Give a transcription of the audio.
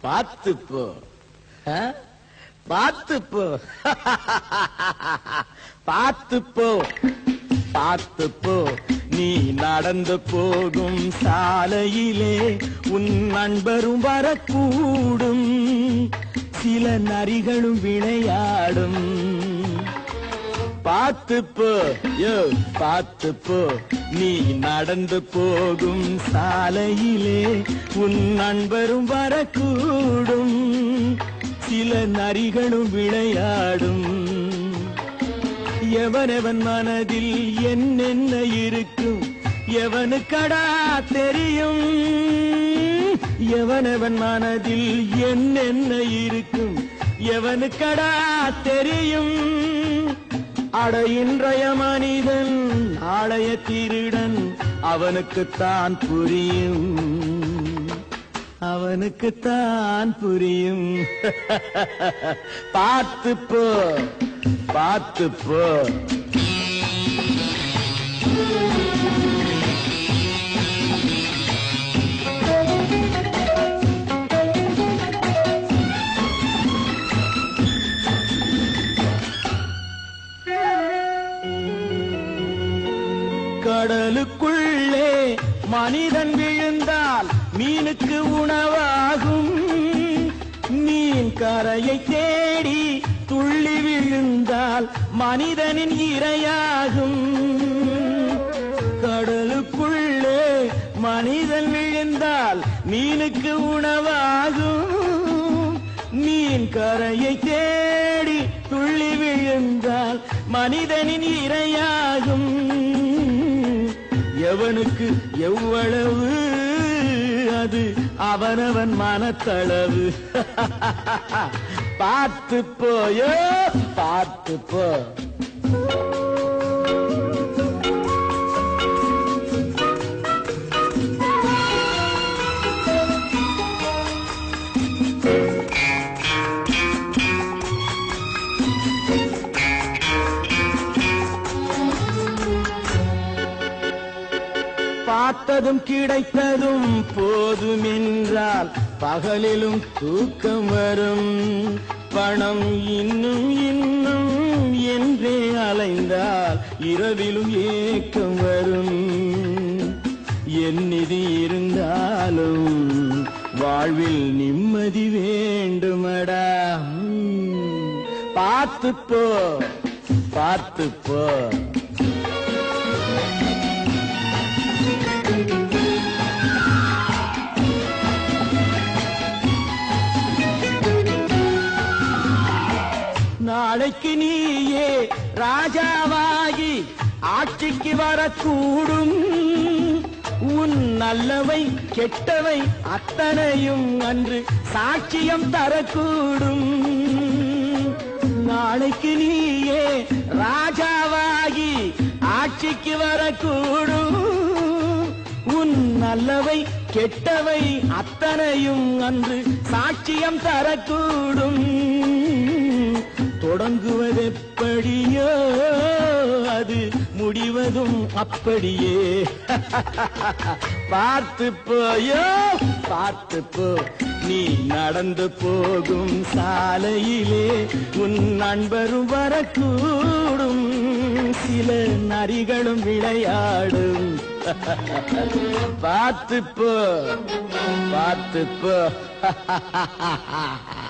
பார்த்து போ ஆ? பார்த்து போ பார்த்து போ பார்த்து போ நீ நடந்து போகும் சாலையிலே உன் நண்பரும் வரக்கூடும் சில நரிகளும் விளையாடும் பார்த்து போ யோ பார்த்து போ நீ நடந்து போகும் சாலையிலே உன் நண்பரும் வரக்கூடும் சில நரிகளும் விளையாடும் எவனவன் மனதில் என்னென்ன இருக்கும் எவனுக்கடா தெரியும் எவனவன் மனதில் என்னென்ன இருக்கும் எவனுக்கடா தெரியும் அட இன்றைய மனிதன் நாளைய திருடன் அவனுக்குத்தான் புரியும் அவனுக்குத்தான் புரியும் பார்த்து போ பார்த்து போ கடலுக்குள்ளே மனிதன் விழுந்தால் மீனுக்கு உணவாகும் மீன் கரையை தேடி துள்ளி விழுந்தால் மனிதனின் இரையாகும் கடலுக்குள்ளே மனிதன் விழுந்தால் மீனுக்கு உணவாகும் மீன் கரையை தேடி துள்ளி விழுந்தால் மனிதனின் இரையாகும் எவனுக்கு எவ்வளவு அது அவனவன் மனத்தளவு பார்த்து போயோ பார்த்து போ பார்த்ததும் கிடைத்ததும் போதும் என்றால் பகலிலும் தூக்கம் வரும் பணம் இன்னும் இன்னும் என்றே அலைந்தால் இரவிலும் ஏக்கம் வரும் என் நிதி இருந்தாலும் வாழ்வில் நிம்மதி வேண்டுமடா ம். பார்த்து போ பார்த்து போ நாளைக்கு நீயே ராஜாவாகி ஆட்சிக்கு வரக்கூடும் உன் நல்லவை கெட்டவை அத்தனையும் அன்று சாட்சியம் தரக்கூடும் நாளைக்கு நீயே ராஜாவாகி ஆட்சிக்கு வரக்கூடும் உன் நல்லவை கெட்டவை அத்தனையும் அன்று சாட்சியம் தரக்கூடும் தொடங்குவதெப்படியோ அது முடிவதும் அப்படியே பார்த்து போயோ பார்த்து போ நீ நடந்து போகும் சாலையிலே உன் நண்பரும் வரக்கூடும் சில நரிகளும் விளையாடும் பார்த்து போ பார்த்து போ